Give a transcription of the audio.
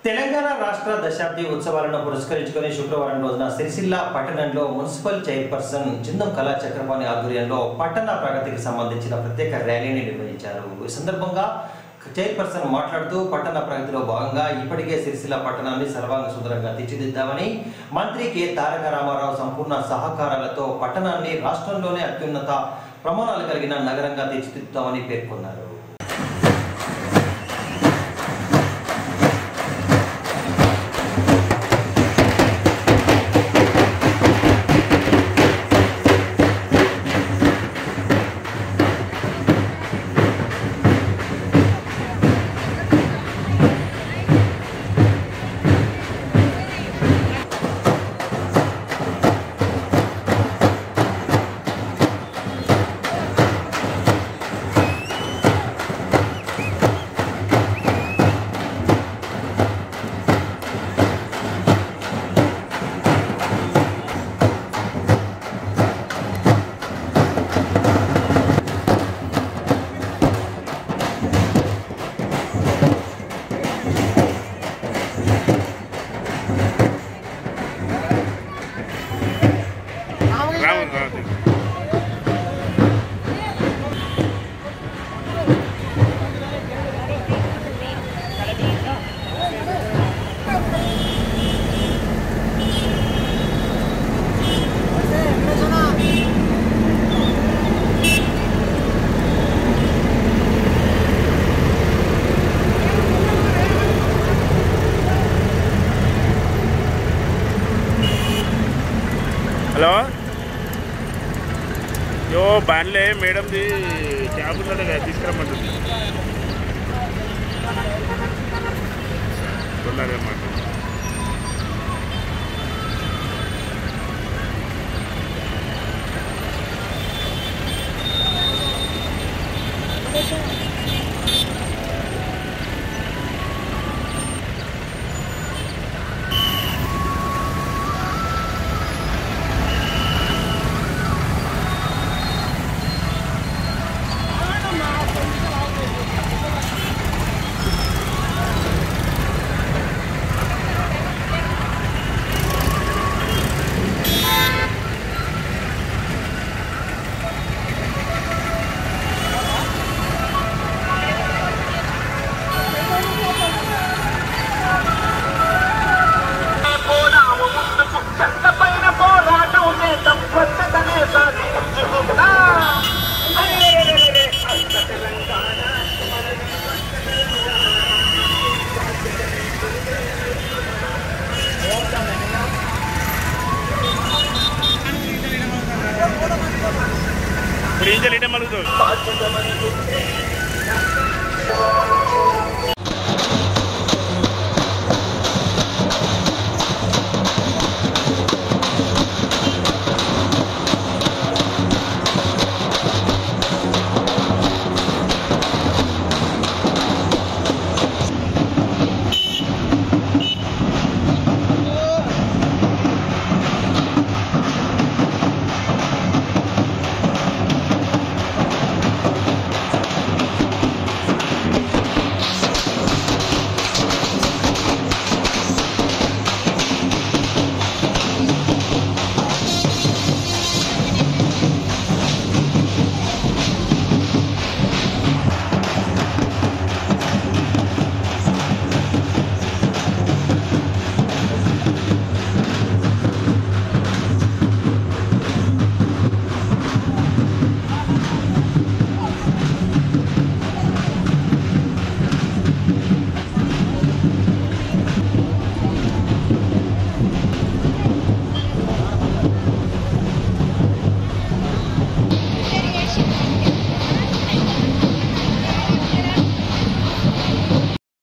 తెలంగాణ రాష్ట్ర దశాబ్ది ఉత్సవాలను పురస్కరించుకుని శుక్రవారం రోజున సిరిసిల్ల పట్టణంలో మున్సిపల్ చైర్పర్సన్ చిందం కళా చక్రపాణి ఆధ్వర్యంలో పట్టణ ప్రగతికి సంబంధించిన ప్రత్యేక ర్యాలీని నిర్వహించారు ఈ సందర్భంగా చైర్పర్సన్ మాట్లాడుతూ పట్టణ ప్రగతిలో భాగంగా ఇప్పటికే సిరిసిల్ల పట్టణాన్ని సర్వాంగ సుందరంగా తీర్చిదిద్దామని మంత్రి కె తారక రామారావు సంపూర్ణ సహకారాలతో పట్టణాన్ని రాష్ట్రంలోనే అత్యున్నత ప్రమాణాలు కలిగిన నగరంగా తీర్చిదిద్దామని పేర్కొన్నారు రావు రావు హలో యో బాన్లే మేడంది క్యాబ్ ఉందంటే కదా తీసుకురమ్మంటుంది తొందరగా మాట్లాడు పోదాము ముందుకు చెత్తపైన పోరాటం చేద్దాం స్వచ్ఛతనే సాధించుకుందా తెలంగాణ ఇప్పుడు ఏం చేయలేటే మలుగుతుంది బాధ్యత మనకు